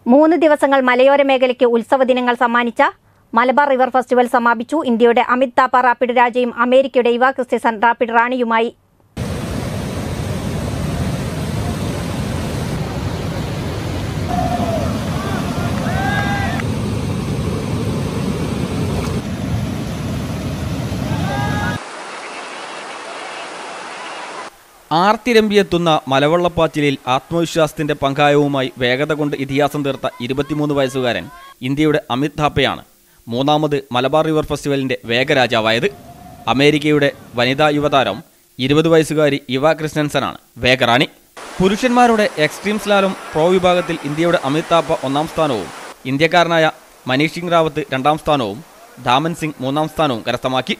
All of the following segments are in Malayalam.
മൂന്ന് ദിവസങ്ങൾ മലയോര മേഖലയ്ക്ക് ഉത്സവ ദിനങ്ങൾ സമ്മാനിച്ച മലബാർ റിവർ ഫെസ്റ്റിവൽ സമാപിച്ചു ഇന്ത്യയുടെ അമിത് താപ്പ റാപ്പിഡ് രാജയും അമേരിക്കയുടെ ഇവ ക്രിസ്ത്യസൺ റാപ്പിഡ് റാണിയുമായി ആർത്തിരമ്പിയെത്തുന്ന മലവെള്ളപ്പാച്ചിലിൽ ആത്മവിശ്വാസത്തിന്റെ പങ്കായവുമായി വേഗത കൊണ്ട് ഇതിഹാസം തീർത്ത ഇരുപത്തിമൂന്ന് വയസ്സുകാരൻ ഇന്ത്യയുടെ അമിത് ഥാപ്പയാണ് മൂന്നാമത് മലബാർ റിവർ ഫെസ്റ്റിവലിന്റെ വേഗരാജാവായത് അമേരിക്കയുടെ വനിതാ യുവതാരം ഇരുപത് വയസ്സുകാരി ഇവ ക്രിസ്റ്റൻസനാണ് വേഗറാണി പുരുഷന്മാരുടെ എക്സ്ട്രീം സ്ലാലും പ്രോ വിഭാഗത്തിൽ ഇന്ത്യയുടെ അമിത് താപ്പ ഒന്നാം സ്ഥാനവും ഇന്ത്യക്കാരനായ മനീഷ് സിംഗ് റാവത്ത് രണ്ടാം സ്ഥാനവും ദാമൻ സിംഗ് മൂന്നാം സ്ഥാനവും കരസ്ഥമാക്കി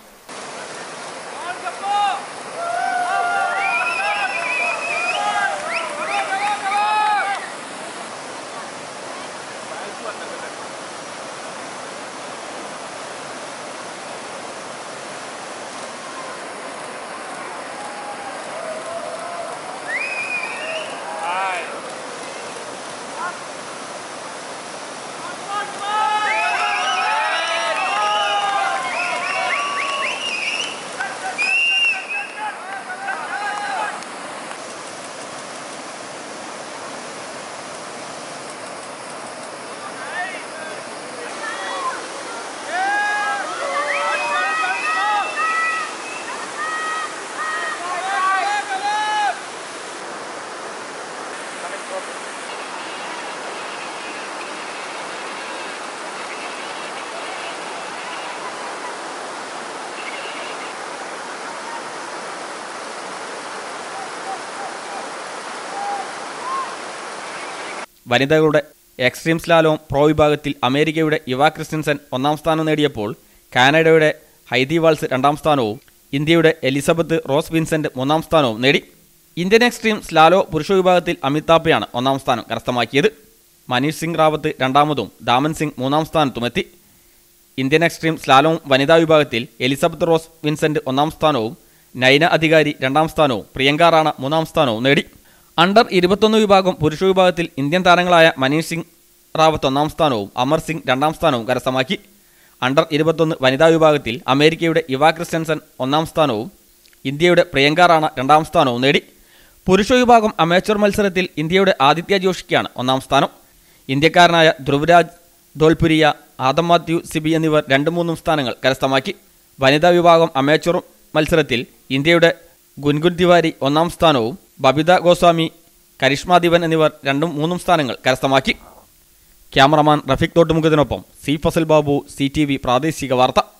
വനിതകളുടെ എക്സ്ട്രീം സ്ലാലോം പ്രോ വിഭാഗത്തിൽ അമേരിക്കയുടെ ഇവ ക്രിസ്റ്റൻസൻ ഒന്നാം സ്ഥാനം നേടിയപ്പോൾ കാനഡയുടെ ഹൈദി വാൾസ് രണ്ടാം സ്ഥാനവും ഇന്ത്യയുടെ എലിസബത്ത് റോസ് വിൻസെന്റ് മൂന്നാം സ്ഥാനവും നേടി ഇന്ത്യൻ എക്സ്ട്രീം സ്ലാലോ പുരുഷ വിഭാഗത്തിൽ അമിതാഭയാണ് ഒന്നാം സ്ഥാനം കരസ്ഥമാക്കിയത് മനീഷ് സിംഗ് റാവത്ത് രണ്ടാമതും ദാമൻ സിംഗ് മൂന്നാം സ്ഥാനത്തുമെത്തി ഇന്ത്യൻ എക്സ്ട്രീം സ്ലാലോം വനിതാ വിഭാഗത്തിൽ എലിസബത്ത് റോസ് വിൻസെന്റ് ഒന്നാം സ്ഥാനവും നൈന അധികാരി രണ്ടാം സ്ഥാനവും പ്രിയങ്ക റാണ മൂന്നാം സ്ഥാനവും നേടി അണ്ടർ ഇരുപത്തൊന്ന് വിഭാഗം പുരുഷ വിഭാഗത്തിൽ ഇന്ത്യൻ താരങ്ങളായ മനീഷ് സിംഗ് റാവത്ത് ഒന്നാം സ്ഥാനവും അമർ സിംഗ് രണ്ടാം സ്ഥാനവും കരസ്ഥമാക്കി അണ്ടർ ഇരുപത്തൊന്ന് വനിതാ വിഭാഗത്തിൽ അമേരിക്കയുടെ ഇവ ക്രിസ്റ്റൻസൻ ഒന്നാം സ്ഥാനവും ഇന്ത്യയുടെ പ്രിയങ്ക റാണ രണ്ടാം സ്ഥാനവും നേടി പുരുഷ വിഭാഗം അമേച്ചർ മത്സരത്തിൽ ഇന്ത്യയുടെ ആദിത്യ ജോഷിക്കാണ് ഒന്നാം സ്ഥാനം ഇന്ത്യക്കാരനായ ധ്രുവരാജ് ധോൽപുരിയ ആദം മാത്യു സിബി എന്നിവർ രണ്ടും മൂന്നും സ്ഥാനങ്ങൾ കരസ്ഥമാക്കി വനിതാ വിഭാഗം അമേച്ചർ മത്സരത്തിൽ ഇന്ത്യയുടെ ഗുൻഗുൻ തിവാരി ഒന്നാം സ്ഥാനവും ബബിത ഗോസ്വാമി കരിഷ്മ ദിവൻ എന്നിവർ രണ്ടും മൂന്നും സ്ഥാനങ്ങൾ കരസ്ഥമാക്കി ക്യാമറമാൻ റഫീഖ് തോട്ടുമുഖത്തിനൊപ്പം C Fasal Babu C T V പ്രാദേശിക വാർത്ത